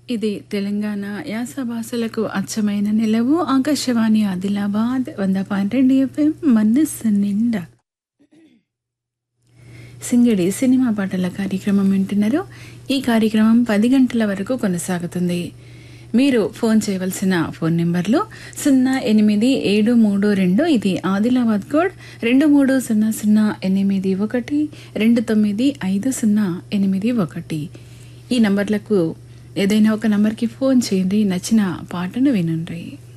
ఇది తెలంగాణ యాస భాషలకు అచ్చమైన నిలవు ఆకాశవాణి ఆదిలాబాద్ వంద పాయింట్ రెండు ఎఫ్ఎం మనస్సు నిండా సింగడి సినిమా పాటల కార్యక్రమం వింటున్నారు ఈ కార్యక్రమం పది గంటల వరకు కొనసాగుతుంది మీరు ఫోన్ చేయవలసిన ఫోన్ నెంబర్లు సున్నా ఎనిమిది ఏడు మూడు రెండు ఇది ఆదిలాబాద్ కోడ్ రెండు మూడు సున్నా సున్నా ఎనిమిది ఒకటి రెండు తొమ్మిది ఐదు సున్నా ఎనిమిది ఒకటి ఈ నంబర్లకు ఏదైనా ఒక నంబర్కి ఫోన్ చేయండి నచ్చిన పాటను వినండి